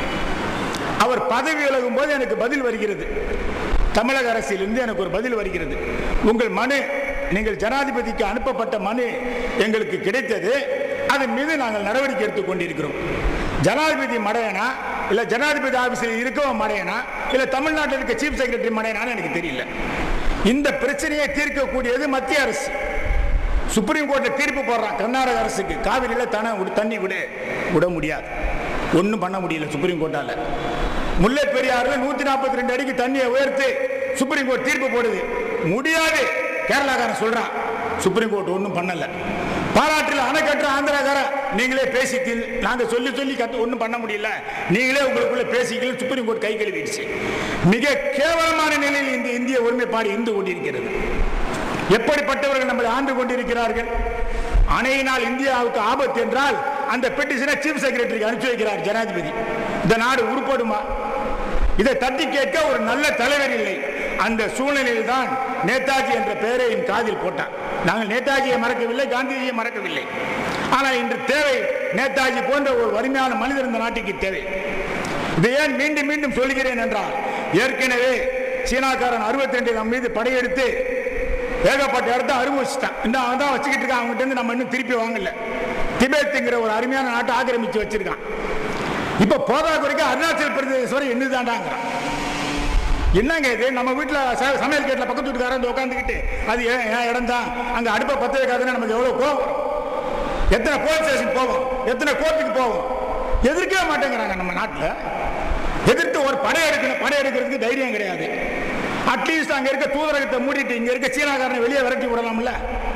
அவர் பதவி விலகும் போது எனக்கு பதில் வருகிறது தமிழக அரசிலிருந்து எனக்கு ஒரு பதில் வருகிறது உங்கள் மனு நீங்கள் ஜனாதிபதிக்கு அனுப்பப்பட்ட மனு எங்களுக்கு கிடைத்தது அதன் மீது நாங்கள் நடவடிக்கை எடுத்துக் கொண்டிருக்கிறோம் ஜனாதிபதி மடையனா இல்ல ஜனாதிபதி ஆபீஸில் இருக்கவன் மடையனா இல்ல தமிழ்நாட்டில் இருக்க சீஃப் செக்ரட்டரி மடையனான்னு எனக்கு தெரியல இந்த பிரச்சனையை தீர்க்கக்கூடியது மத்திய அரசு சுப்ரீம் கோர்ட்ல தீர்ப்பு போடுறான் கர்நாடக அரசுக்கு காவிரியில தன விடு- தண்ணி விடு விட முடியாது ஒன்றும் பண்ண முடியல சுப்ரீம் கோர்ட்டால முல்லை பெரியாறுல நூத்தி நாற்பத்தி ரெண்டு அடிக்கு தண்ணியை உயர்த்து சுப்ரீம் கோர்ட் தீர்ப்பு போடுது முடியாது கேரளாக்காரன் சொல்றான் சுப்ரீம் கோர்ட் ஒன்றும் பண்ணல பாராட்டில் அணை கட்டுற ஆந்திராக்காரன் நீங்களே பேசிக்கல் நாங்க சொல்லி சொல்லி கத்து ஒன்றும் பண்ண முடியல நீங்களே உங்களுக்குள்ள பேசிக்கல் சுப்ரீம் கோர்ட் கை கழுவிடுச்சு மிக கேவலமான நிலையில் இந்த இந்திய ஒருமைப்பாடு இருந்து கொண்டிருக்கிறது எப்படிப்பட்டவர்கள் நம்மளை ஆண்டு கொண்டிருக்கிறார்கள் அணையினால் இந்தியாவுக்கு ஆபத்து என்றால் அந்த பெட்டிஷனை சீஃப் செக்ரட்டரிக்கு அனுப்பிச்சு வைக்கிறார் ஜனாதிபதி இந்த நாடு உருப்படுமா இதை தட்டி கேட்க ஒரு நல்ல தலைவர் இல்லை அந்த சூழ்நிலையில் தான் நேதாஜி என்ற பெயரை என் காதில் போட்டார் நாங்கள் நேதாஜியை மறக்கவில்லை காந்திஜியை மறக்கவில்லை ஆனால் இன்று தேவை நேதாஜி போன்ற ஒரு வலிமையான மனிதர் இந்த நாட்டுக்கு தேவை இதை ஏன் மீண்டும் மீண்டும் சொல்கிறேன் என்றால் ஏற்கனவே சீனாக்காரன் அறுபத்தி ரெண்டு நம் மீது படையெடுத்து ஏகப்பட்ட இடத்த அனுபவிச்சுட்டான் இந்த அவன் தான் வச்சுக்கிட்டு இருக்கான் அவங்ககிட்ட இருந்து நம்ம இன்னும் திருப்பி வாங்கல திபேத்துங்கிற ஒரு அருமையான நாட்டை ஆக்கிரமிச்சு வச்சிருக்கான் இப்ப போதாக்குறைக்கு அருணாச்சல் பிரதேசம் வரை என்னதாண்டாங்கிறான் என்னங்க இது நம்ம வீட்டில் சமையல் கேட்டில் பக்கத்து வீட்டுக்காரன் வந்து உட்காந்துக்கிட்டு அது ஏன் என் இடம் தான் அங்கே அடுப்பை பற்ற வைக்காதுன்னா நமக்கு எவ்வளோ கோவம் வரும். எத்தனை போலீஸ் ஸ்டேஷன் போவோம் எத்தனை கோர்ட்டுக்கு போவோம் எதிர்க்கவே மாட்டேங்கிறாங்க நம்ம நாட்டில் எதிர்த்து ஒரு படை எடுக்கணும் படை எடுக்கிறதுக்கு தைரியம் கிடையாது அட்லீஸ்ட் அங்க இருக்க தூதரகத்தை மூடிட்டு இங்க இருக்க சீனாக்காரனை வெளியே விரட்டி விடலாம்ல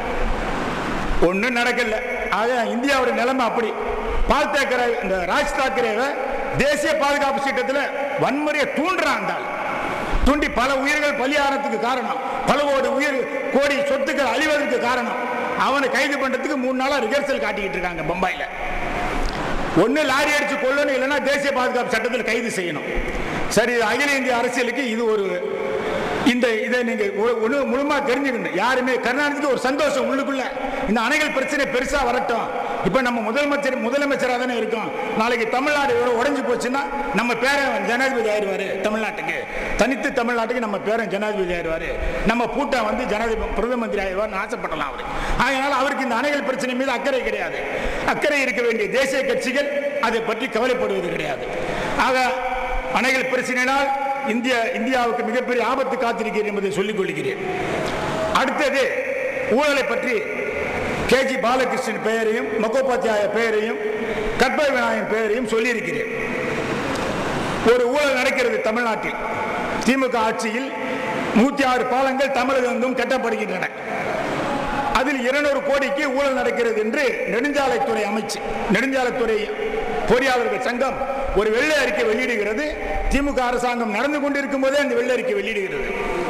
ஒன்றும் நடக்கல ஆக இந்தியாவுடைய நிலைமை அப்படி பால் தாக்கரே இந்த ராஜ் தாக்கரேவை தேசிய பாதுகாப்பு சட்டத்தில் வன்முறையை தூண்டுறான் அந்த ஆள். தூண்டி பல உயிர்கள் பலியானதுக்கு காரணம் பல கோடி உயிர் கோடி சொத்துக்கள் அழிவதற்கு காரணம் அவனை கைது பண்றதுக்கு மூணு நாளா ரிஹர்சல் காட்டிக்கிட்டு இருக்காங்க பம்பாயில ஒண்ணு லாரி அடிச்சு கொல்லணும் இல்லைன்னா தேசிய பாதுகாப்பு சட்டத்தில் கைது செய்யணும் சரி இது அகில இந்திய அரசியலுக்கு இது ஒரு இந்த இதை நீங்க ஒ- ஒண்ணு முழுமா தெரிஞ்சுக்கணும் யாருமே கருணாநிதிக்கு ஒரு சந்தோஷம் உள்ளுக்குள்ள இந்த அணைகள் பிரச்சனை பெருசா வரட்டும் இப்ப நம்ம முதலமைச்சர் முதலமைச்சராக தானே இருக்கோம் நாளைக்கு தமிழ்நாடு இவ்வளவு உடைஞ்சு போச்சுன்னா நம்ம பேரன் ஜனாதிபதி ஆயிடுவாரு தமிழ்நாட்டுக்கு தனித்து தமிழ்நாட்டுக்கு நம்ம பேரன் ஜனாதிபதி ஆயிடுவாரு நம்ம பூட்டா வந்து ஜனாதிபதி பிரதம மந்திரி ஆயிடுவார்னு ஆசைப்படலாம் அவரு அதனால அவருக்கு இந்த அணைகள் பிரச்சனை மீது அக்கறை கிடையாது அக்கறை இருக்க வேண்டிய தேசிய கட்சிகள் அதை பற்றி கவலைப்படுவது கிடையாது ஆக அணைகள் பிரச்சனையினால் இந்திய இந்தியாவுக்கு மிகப்பெரிய ஆபத்து காத்திருக்கிறது என்பதை சொல்லிக் கொள்கிறேன் அடுத்தது ஊழலை பற்றி கேஜி பாலகிருஷ்ணன் பெயரையும் மகோபாத்தியாய பெயரையும் கற்பக விநாயகன் பெயரையும் சொல்லியிருக்கிறேன் ஒரு ஊழல் நடக்கிறது தமிழ்நாட்டில் திமுக ஆட்சியில் நூத்தி ஆறு பாலங்கள் தமிழகெங்கும் கட்டப்படுகின்றன அதில் இருநூறு கோடிக்கு ஊழல் நடக்கிறது என்று நெடுஞ்சாலைத்துறை அமைச்சு நெடுஞ்சாலைத்துறை பொறியாளர்கள் சங்கம் ஒரு வெள்ளை அறிக்கை வெளியிடுகிறது திமுக அரசாங்கம் நடந்து கொண்டிருக்கும் போதே அந்த வெள்ளை அறிக்கை வெளியிடுகிறது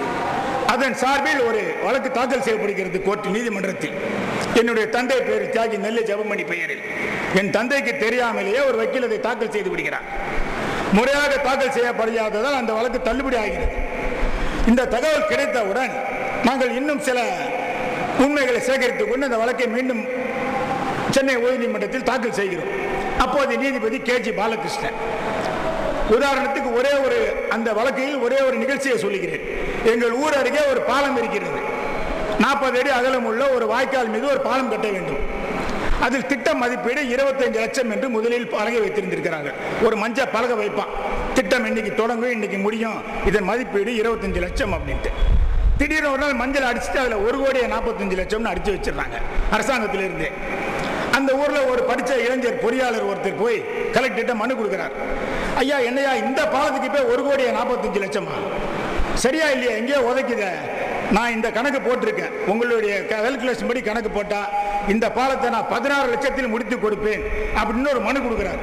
அதன் சார்பில் ஒரு வழக்கு தாக்கல் செய்யப்படுகிறது கோர்ட் நீதிமன்றத்தில் என்னுடைய தந்தை பேர் தியாகி நெல்லை ஜெபமணி பெயரில் என் தந்தைக்கு தெரியாமலேயே ஒரு வக்கீல் அதை தாக்கல் செய்து விடுகிறார் முறையாக தாக்கல் செய்யப்படாததால் அந்த வழக்கு தள்ளுபடி ஆகிறது இந்த தகவல் கிடைத்தவுடன் நாங்கள் இன்னும் சில உண்மைகளை சேகரித்துக் கொண்டு அந்த வழக்கை மீண்டும் சென்னை உயர்நீதிமன்றத்தில் தாக்கல் செய்கிறோம் அப்போது நீதிபதி கேஜி பாலகிருஷ்ணன் உதாரணத்துக்கு ஒரே ஒரு அந்த வழக்கையில் ஒரே ஒரு நிகழ்ச்சியை சொல்லுகிறேன் எங்கள் ஊர் அருகே ஒரு பாலம் இருக்கிறது நாற்பது அடி அகலம் உள்ள ஒரு வாய்க்கால் மீது ஒரு பாலம் கட்ட வேண்டும் அதில் திட்ட மதிப்பீடு 25 லட்சம் என்று முதலில் பலகை வைத்திருந்திருக்கிறார்கள் ஒரு மஞ்ச பலகை வைப்பான் திட்டம் இன்னைக்கு தொடங்கும் இன்னைக்கு முடியும் இதன் மதிப்பீடு 25 லட்சம் அப்படின்ட்டு திடீர்னு ஒரு நாள் மஞ்சள் அடிச்சுட்டு அதில் ஒரு கோடியே நாற்பத்தஞ்சு லட்சம்னு அடிச்சு வச்சிடுறாங்க அரசாங்கத்திலிருந்தே அந்த ஊர்ல ஒரு படிச்ச இளைஞர் பொறியாளர் ஒருத்தர் போய் கலெக்டர்கிட்ட மனு கொடுக்கிறார் ஐயா என்னையா இந்த பாலத்துக்கு போய் ஒரு கோடியே நாற்பத்தஞ்சு லட்சமா சரியா இல்லையா எங்கேயோ உதைக்குத நான் இந்த கணக்கு போட்டிருக்கேன் உங்களுடைய கல்குலேஷன் படி கணக்கு போட்டா இந்த பாலத்தை நான் பதினாறு லட்சத்தில் முடித்து கொடுப்பேன் அப்படின்னு ஒரு மனு கொடுக்கிறார்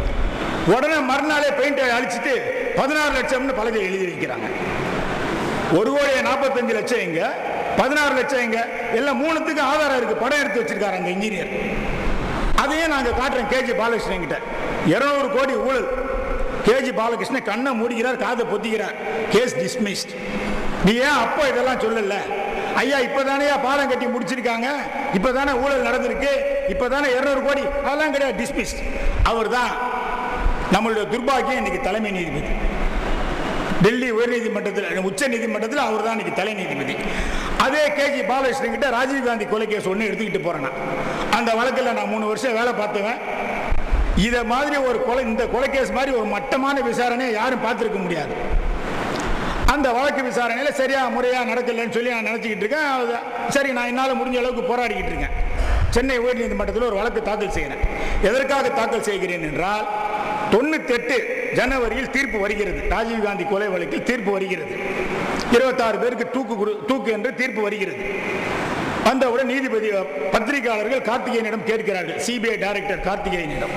உடனே மறுநாளே பெயிண்டை அழிச்சிட்டு பதினாறு லட்சம்னு பலகை எழுதி வைக்கிறாங்க ஒரு கோடியே நாற்பத்தஞ்சு லட்சம் எங்க பதினாறு லட்சம் எங்க எல்லாம் மூணுத்துக்கும் ஆதாரம் இருக்கு படம் எடுத்து வச்சிருக்காரு அந்த இன்ஜினியர் அதையும் நாங்க காட்டுறோம் கேஜி பாலகிருஷ்ணன் கிட்ட இருநூறு கோடி ஊழல் கேஜி பாலகிருஷ்ணன் கண்ணை மூடிக்கிறார் காதை பொத்திக்கிறார் கேஸ் டிஸ்மிஸ்ட் நீ ஏன் அப்போ இதெல்லாம் சொல்லல ஐயா இப்பதானே பாலம் கட்டி முடிச்சிருக்காங்க இப்பதானே ஊழல் நடந்திருக்கு இப்பதானே இருநூறு கோடி அதெல்லாம் கிடையாது டிஸ்மிஸ்ட் அவர் தான் நம்மளுடைய துர்பாக்கியம் இன்னைக்கு தலைமை நீதிபதி டெல்லி உயர்நீதிமன்றத்தில் உச்ச நீதிமன்றத்தில் அவர் தான் இன்னைக்கு தலை நீதிபதி அதே கேஜி பாலகிருஷ்ணன் கிட்ட ராஜீவ்காந்தி கொலை கேஸ் ஒன்று எடுத்துக்கிட்டு போறேன் நான். அந்த வழக்கில் நான் மூணு வருஷம் வேலை பார்த்தவன் இதை மாதிரி ஒரு கொலை இந்த கொலை கேஸ் மாதிரி ஒரு மட்டமான விசாரணையை யாரும் பார்த்துருக்க முடியாது அந்த வழக்கு விசாரணையில் சரியா முறையா நடக்கலைன்னு சொல்லி நான் நினச்சிக்கிட்டு இருக்கேன் அது- சரி நான் என்னால் முடிஞ்ச அளவுக்கு போராடிக்கிட்டு இருக்கேன் சென்னை உயர்நீதிமன்றத்தில் ஒரு வழக்கு தாக்கல் செய்கிறேன் எதற்காக தாக்கல் செய்கிறேன் என்றால் தொண்ணூத்தெட்டு ஜனவரியில் தீர்ப்பு வருகிறது ராஜீவ்காந்தி கொலை வழக்கில் தீர்ப்பு வருகிறது இருபத்தாறு பேருக்கு தூக்கு கொடு- தூக்கு என்று தீர்ப்பு வருகிறது வந்தவுடன் நீதிபதி பத்திரிகையாளர்கள் கார்த்திகேயனிடம் கேட்கிறார்கள் சிபிஐ டைரக்டர் கார்த்திகேயனிடம்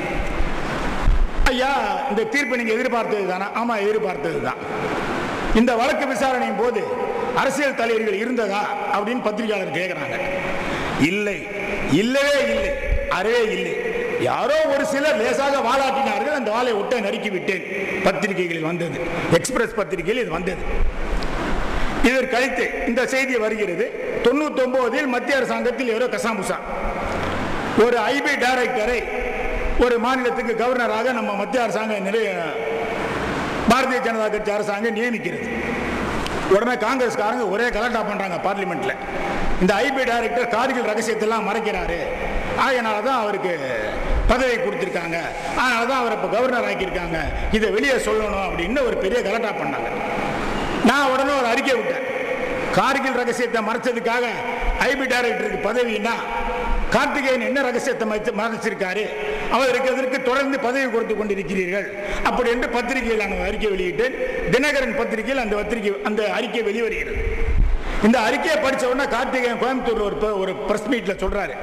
ஐயா இந்த தீர்ப்பை நீங்க எதிர்பார்த்தது தானே ஆமா எதிர்பார்த்தது தான் இந்த வழக்கு விசாரணையின் போது அரசியல் தலைவர்கள் இருந்ததா அப்படின்னு பத்திரிகையாளர் கேட்கிறாங்க இல்லை இல்லவே இல்லை அறவே இல்லை யாரோ ஒரு சிலர் லேசாக வாலாட்டினார்கள் அந்த வாளை ஒட்டை நறுக்கி விட்டேன் பத்திரிகைகளில் வந்தது எக்ஸ்பிரஸ் பத்திரிகையில் இது வந்தது இதற்கு கழித்து இந்த செய்தி வருகிறது தொண்ணூத்தி ஒன்பதில் மத்திய அரசாங்கத்தில் ஏதோ கசாமுசா ஒரு ஐபி டைரக்டரை ஒரு மாநிலத்துக்கு கவர்னராக நம்ம மத்திய அரசாங்கம் நிறைய பாரதிய ஜனதா கட்சி அரசாங்கம் நியமிக்கிறது உடனே காங்கிரஸ்காரங்க ஒரே கலாட்டா பண்றாங்க பார்லிமெண்ட்ல இந்த ஐபி டைரக்டர் கார்கில் ரகசியத்தெல்லாம் மறைக்கிறாரு அதனால தான் அவருக்கு பதவி கொடுத்துருக்காங்க அதனால தான் அவரை இப்போ கவர்னர் ஆக்கியிருக்காங்க இதை வெளியே சொல்லணும் அப்படின்னு ஒரு பெரிய கலாட்டா பண்ணாங்க நான் உடனே ஒரு அறிக்கை விட்டேன் கார்கில் ரகசியத்தை மறைச்சதுக்காக ஐபி டைரக்டருக்கு பதவின்னா கார்த்திகேயன் என்ன ரகசியத்தை மறைச்சு- மறைச்சிருக்காரு அவருக்கு எதற்கு தொடர்ந்து பதவி கொடுத்து கொண்டிருக்கிறீர்கள் அப்படி என்று பத்திரிகையில் நான் ஒரு அறிக்கை வெளியிட்டேன் தினகரன் பத்திரிகையில் அந்த பத்திரிகை அந்த அறிக்கை வெளிவருகிறது இந்த அறிக்கையை படிச்ச உடனே கார்த்திகேயன் கோயம்புத்தூர்ல ஒரு ப- ஒரு பிரஸ் மீட்ல சொல்றாரு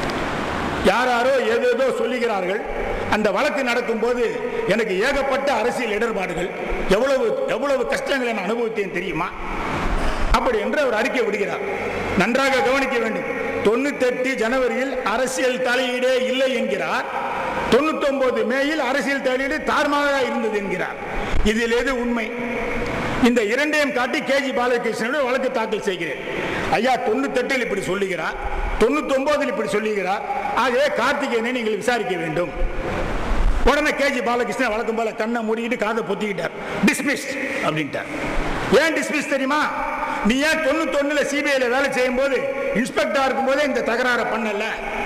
யாராரோ ஏதேதோ சொல்லுகிறார்கள் அந்த வழக்கு நடக்கும்போது எனக்கு ஏகப்பட்ட அரசியல் இடர்பாடுகள் எவ்வளவு எவ்வளவு கஷ்டங்களை நான் அனுபவித்தேன் தெரியுமா அப்படி என்று அவர் அறிக்கை விடுகிறார் நன்றாக கவனிக்க வேண்டும் தொண்ணூத்தெட்டு ஜனவரியில் அரசியல் தலையீடே இல்லை என்கிறார் தொண்ணூத்தொன்பது மேயில் அரசியல் தலையீடு தார்மாராக இருந்தது என்கிறார் இதில் எது உண்மை இந்த இரண்டையும் காட்டி கேஜி பாலகிருஷ்ணனுடைய வழக்கு தாக்கல் செய்கிறேன் ஐயா தொண்ணூத்தெட்டில் இப்படி சொல்லுகிறார் தொண்ணூத்தொன்பதில் இப்படி சொல்லுகிறார் ஆகவே கார்த்திகேயனை நீங்கள் விசாரிக்க வேண்டும் உடனே கேஜி பாலகிருஷ்ணன் வழக்கம் போல கண்ணை மூடிக்கிட்டு காதை பொத்திக்கிட்டார் டிஸ்மிஸ் அப்படின்ட்டார் ஏன் டிஸ்மிஸ் தெரியுமா நீ ஏன் தொண்ணூத்தொன்னுல சிபிஐல வேலை செய்யும் போது இன்ஸ்பெக்டரா இருக்கும் போதே இந்த தகராறை பண்ணல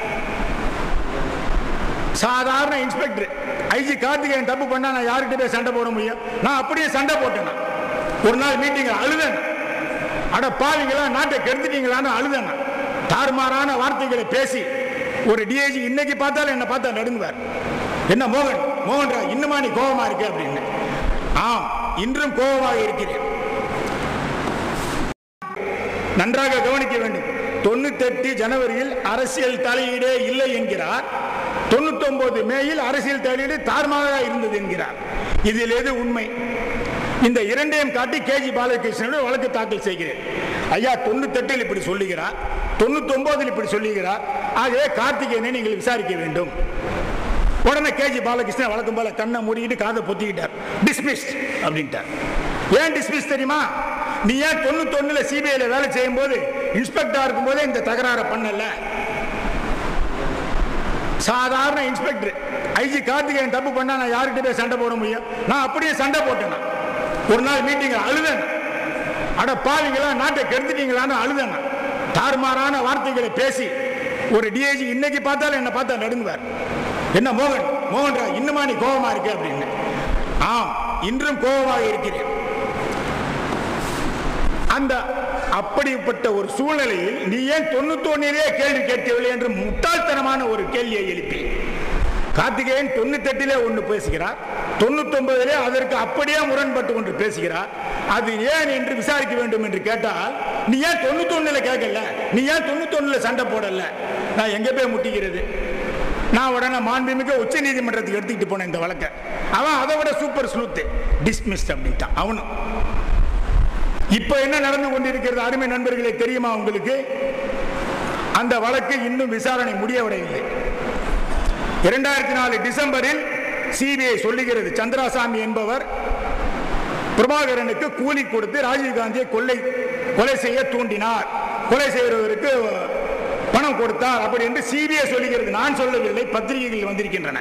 சாதாரண இன்ஸ்பெக்டர் ஐஜி கார்த்திகேயன் தப்பு பண்ணா நான் யார்கிட்ட போய் சண்டை போட முடியும் நான் அப்படியே சண்டை போட்டேன் நான். ஒரு நாள் மீட்டிங் அழுதேன் அட பாவிங்களா நாட்டை கெடுத்துட்டீங்களான்னு அழுதேன் நான். தாறுமாறான வார்த்தைகளை பேசி ஒரு டிஐஜி இன்னைக்கு பார்த்தாலும் என்ன பார்த்தா நடுங்குவார் என்ன மோகன் மோகன் ராவ், இன்னுமா நீ கோபமா இருக்கு அப்படின்னு ஆம் இன்றும் கோபமாக இருக்கிறேன் நன்றாக கவனிக்க வேண்டும் தொண்ணூத்தெட்டு ஜனவரியில் அரசியல் தலையீடே இல்லை என்கிறார் தொண்ணூத்தொன்பது மேயில் அரசியல் தலையீடு தார்மாக இருந்தது என்கிறார் இதில் எது உண்மை இந்த இரண்டையும் காட்டி கேஜி பாலகிருஷ்ணனுடைய வழக்கு தாக்கல் செய்கிறேன் ஐயா தொண்ணூத்தெட்டில் இப்படி சொல்லுகிறார் தொண்ணூத்தொன்பதில் இப்படி சொல்லுகிறார் ஆகவே கார்த்திகேயனை நீங்கள் விசாரிக்க வேண்டும் உடனே கேஜி பாலகிருஷ்ணன் வழக்கம் போல கண்ணை மூடிக்கிட்டு காதை பொத்திக்கிட்டார் டிஸ்மிஸ் அப்படின்ட்டார் ஏன் டிஸ்மிஸ் தெரியுமா நீ ஏன் தொண்ணூத்தொன்னுல சிபிஐல வேலை செய்யும் போது இன்ஸ்பெக்டரா இருக்கும் போதே இந்த தகராறை பண்ணல சாதாரண இன்ஸ்பெக்டர் ஐஜி கார்த்திகேயன் தப்பு பண்ணா நான் யார்கிட்ட போய் சண்டை போட முடியும் நான் அப்படியே சண்டை போட்டேன் நான். ஒரு நாள் மீட்டிங் அழுதேன் அட பாவிங்களா நாட்டை கெடுத்துட்டீங்களான்னு அழுதேன் நான். தாறுமாறான வார்த்தைகளை பேசி ஒரு டிஐஜி இன்னைக்கு பார்த்தாலும் என்ன பார்த்தா நடுங்குவார் என்ன மோகன் மோகன் ராவ், இன்னுமா நீ கோபமா இருக்கு அப்படின்னு ஆம் இன்றும் கோபமாக இருக்கிறேன் அந்த அப்படிப்பட்ட ஒரு சூழ்நிலையில் நீ ஏன் தொண்ணூத்தொன்னிலே கேள்வி கேட்கவில்லை என்று முட்டாள்தனமான ஒரு கேள்வியை எழுப்பி கார்த்திகேயன் தொண்ணூத்தெட்டிலே ஒன்று பேசுகிறார் தொண்ணூத்தொன்பதிலே அதற்கு அப்படியே முரண்பட்டு கொண்டு பேசுகிறார் அது ஏன் என்று விசாரிக்க வேண்டும் என்று கேட்டால் நீ ஏன் தொண்ணூத்தொன்னுல கேட்கல நீ ஏன் தொண்ணூத்தொன்னுல சண்டை போடல நான் எங்க போய் முட்டிக்கிறது நான் உடனே மாண்புமிக்க உச்ச நீதிமன்றத்துக்கு எடுத்துக்கிட்டு போனேன் இந்த வழக்கை அவன் அதை விட சூப்பர் ஸ்லூத்து டிஸ்மிஸ் அப்படின்ட்டான் அவனும் இப்ப என்ன நடந்து கொண்டிருக்கிறது அருமை நண்பர்களே தெரியுமா உங்களுக்கு அந்த வழக்கு இன்னும் விசாரணை முடியவிடவில்லை இரண்டாயிரத்தி நாலு டிசம்பரில் சிபிஐ சொல்லுகிறது சந்திராசாமி என்பவர் பிரபாகரனுக்கு கூலி கொடுத்து ராஜீவ்காந்தியை கொள்ளை கொலை செய்ய தூண்டினார் கொலை செய்வதற்கு பணம் கொடுத்தார் அப்படி என்று சிபிஐ சொல்லுகிறது நான் சொல்லவில்லை பத்திரிகைகள் வந்திருக்கின்றன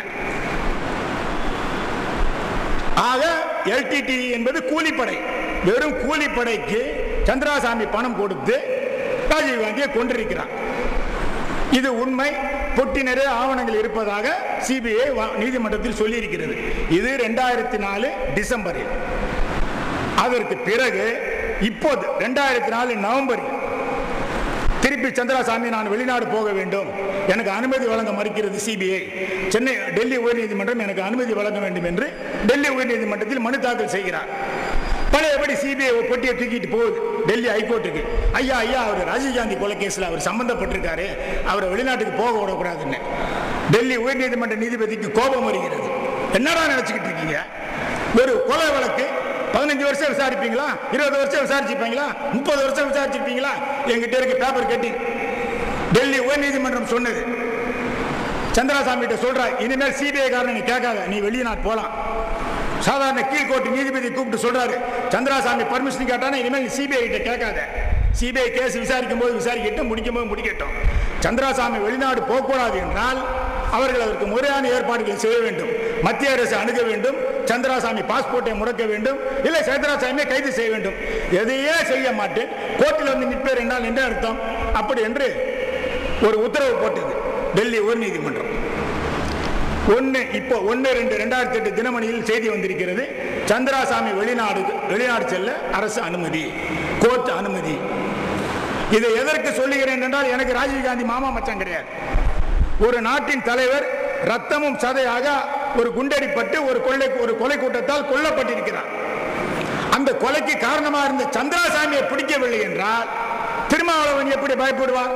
ஆக எல்டிடி என்பது கூலிப்படை வெறும் கூலிப்படைக்கு சந்திராசாமி பணம் கொடுத்து ராஜீவ்காந்தியை கொண்டிருக்கிறார் இது உண்மை பொட்டி நிறைய ஆவணங்கள் இருப்பதாக சிபிஐ நீதிமன்றத்தில் சொல்லியிருக்கிறது இது ரெண்டாயிரத்தி நாலு டிசம்பரில் அதற்கு பிறகு இப்போது ரெண்டாயிரத்தி நாலு நவம்பரில் திருப்பி சந்திராசாமி நான் வெளிநாடு போக வேண்டும் எனக்கு அனுமதி வழங்க மறுக்கிறது சிபிஐ சென்னை டெல்லி உயர்நீதிமன்றம் எனக்கு அனுமதி வழங்க வேண்டும் என்று டெல்லி உயர்நீதிமன்றத்தில் மனு தாக்கல் செய்கிறார் பழையபடி சிபிஐ பொட்டியை தூக்கிட்டு போகுது டெல்லி ஹைகோர்ட்டுக்கு ஐயா ஐயா அவர் ராஜீவ்காந்தி கொலை கேஸில் அவர் சம்பந்தப்பட்டிருக்காரு அவரை வெளிநாட்டுக்கு போக விடக்கூடாதுன்னு டெல்லி உயர்நீதிமன்ற நீதிபதிக்கு கோபம் வருகிறது என்னடா நினைச்சுக்கிட்டு இருக்கீங்க ஒரு கொலை வழக்கு பதினஞ்சு வருஷம் விசாரிப்பீங்களா இருபது வருஷம் விசாரிச்சிருப்பீங்களா முப்பது வருஷம் விசாரிச்சிருப்பீங்களா எங்கிட்ட இருக்க பேப்பர் கட்டி டெல்லி உயர்நீதிமன்றம் சொன்னது சந்திராசாமி கிட்ட சொல்றா இனிமேல் சிபிஐ காரனை நீ கேட்காத நீ வெளிநாட்டு போலாம் சாதாரண கீழ்கோர்ட்டு நீதிபதி கூப்பிட்டு சொல்றாரு சந்திராசாமி பர்மிஷன் கேட்டானா இனிமேல் நீ சிபிஐ கிட்ட கேட்காத சிபிஐ கேஸ் விசாரிக்கும் போது விசாரிக்கட்டும் முடிக்கும் போது முடிக்கட்டும் சந்திராசாமி வெளிநாடு போகக்கூடாது என்றால் அவர்கள் அதற்கு முறையான ஏற்பாடுகளை செய்ய வேண்டும் மத்திய அரசு அணுக வேண்டும் சந்திராசாமி பாஸ்போர்ட்டை முடக்க வேண்டும் இல்லை சந்திராசாமியை கைது செய்ய வேண்டும் எதையே செய்ய மாட்டேன் கோர்ட்டில் வந்து நிற்பேர் என்றால் என்ன அர்த்தம் அப்படி என்று ஒரு உத்தரவு போட்டது டெல்லி உயர்நீதிமன்றம் ஒன்று இப்போ ஒன்று ரெண்டு ரெண்டாயிரத்தி எட்டு தினமணியில் செய்தி வந்திருக்கிறது சந்திராசாமி வெளிநாடு வெளிநாடு செல்ல அரசு அனுமதி கோர்ட் அனுமதி இதை எதற்கு சொல்லுகிறேன் என்றால் எனக்கு ராஜீவ்காந்தி மாமா மச்சான் கிடையாது ஒரு நாட்டின் தலைவர் ரத்தமும் சதையாக ஒரு குண்டடிப்பட்டு ஒரு கொள்ளை ஒரு கொலை கூட்டத்தால் கொல்லப்பட்டிருக்கிறார் அந்த கொலைக்கு காரணமாக இருந்த சந்திராசாமியை பிடிக்கவில்லை என்றால் திருமாவளவன் எப்படி பயப்படுவார்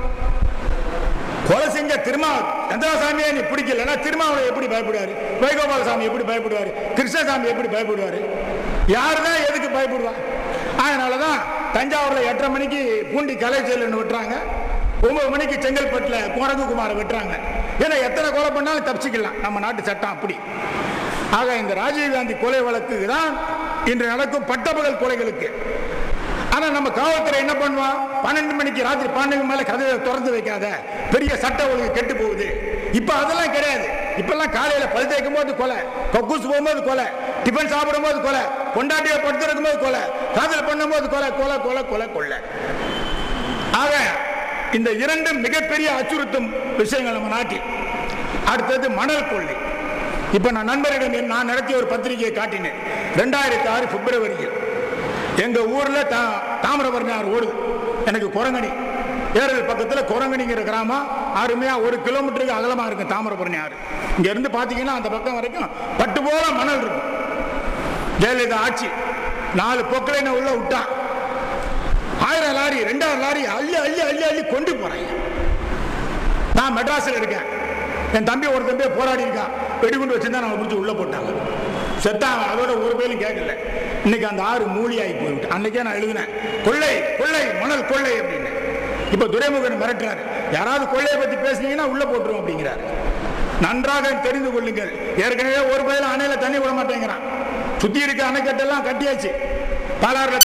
கொலை செஞ்ச திருமா சந்திராசாமியை நீ பிடிக்கலன்னா திருமாவளவன் எப்படி பயப்படுவாரு வைகோபாலசாமி எப்படி பயப்படுவாரு கிருஷ்ணசாமி எப்படி பயப்படுவாரு யார் தான் எதுக்கு பயப்படுவா அதனால தான் தஞ்சாவூர்ல எட்டரை மணிக்கு பூண்டி கலை செல்லுன்னு விட்டுறாங்க ஒன்பது மணிக்கு செங்கல்பட்டுல குமரகுமாரை வெட்டுறாங்க ஏன்னா எத்தனை கொலை பண்ணாலும் தப்பிச்சுக்கலாம் நம்ம நாட்டு சட்டம் அப்படி ஆக இந்த ராஜீவ்காந்தி கொலை வழக்கு தான் இன்று நடக்கும் பட்டப்பகல் கொலைகளுக்கு ஆனா நம்ம காவல்துறை என்ன பண்ணுவான் பன்னெண்டு மணிக்கு ராத்திரி பன்னெண்டு மேல கதவை திறந்து வைக்காத பெரிய சட்ட ஒழுங்கு கெட்டு போகுது இப்ப அதெல்லாம் கிடையாது இப்பெல்லாம் காலையில பல் தேய்க்கும் போது கொலை கக்கூஸ் போகும்போது கொலை டிஃபன் சாப்பிடும் போது கொலை கொண்டாட்டிய படுத்திருக்கும் போது கொலை காதல் பண்ணும்போது கொலை கொலை கொலை கொலை கொள்ளை ஆக இந்த இரண்டும் மிகப்பெரிய அச்சுறுத்தும் விஷயங்கள் நம்ம நாட்டில் அடுத்தது மணல் கொள்ளை இப்ப நான் நண்பரிடம் நான் நடத்திய ஒரு பத்திரிகையை காட்டினேன் ரெண்டாயிரத்தி ஆறு பிப்ரவரியில் எங்க ஊர்ல தா- தாமிரபரணி ஆறு ஓடுது எனக்கு குரங்கணி ஏரல் பக்கத்துல குரங்கணிங்கிற கிராமம் அருமையா ஒரு கிலோமீட்டருக்கு அகலமா இருக்கும் தாமிரபரணி ஆறு இங்க இருந்து பாத்தீங்கன்னா அந்த பக்கம் வரைக்கும் பட்டு போல மணல் இருக்கும் ஜெயலலிதா ஆட்சி நாலு பொக்கலை உள்ள விட்டான் ஆயிரம் லாரி ரெண்டாயிரம் லாரி அள்ளி அள்ளி அள்ளி அள்ளி கொண்டு போறாங்க நான் மெட்ராஸில் இருக்கேன் என் தம்பி ஒரு தம்பியை போராடி இருக்கான் வெடிகுண்டு வச்சிருந்தா நம்ம பிடிச்சி உள்ள போட்டாங்க செத்தான் அவன். அதோட ஒரு பேரும் கேட்கல இன்னைக்கு அந்த ஆறு மூலியாகி போயிட்டு அன்னைக்கே நான் எழுதினேன் கொள்ளை கொள்ளை மணல் கொள்ளை அப்படின்னு இப்ப துரைமுகன் மிரட்டுறாரு யாராவது கொள்ளையை பத்தி பேசுனீங்கன்னா உள்ள போட்டுரும் அப்படிங்கிறாரு நன்றாக தெரிந்து கொள்ளுங்கள் ஏற்கனவே ஒரு பயில அணையில தண்ணி விட மாட்டேங்கிறான் சுத்தி இருக்க அணைக்கட்டெல்லாம் கட்டியாச்சு பாலாறுல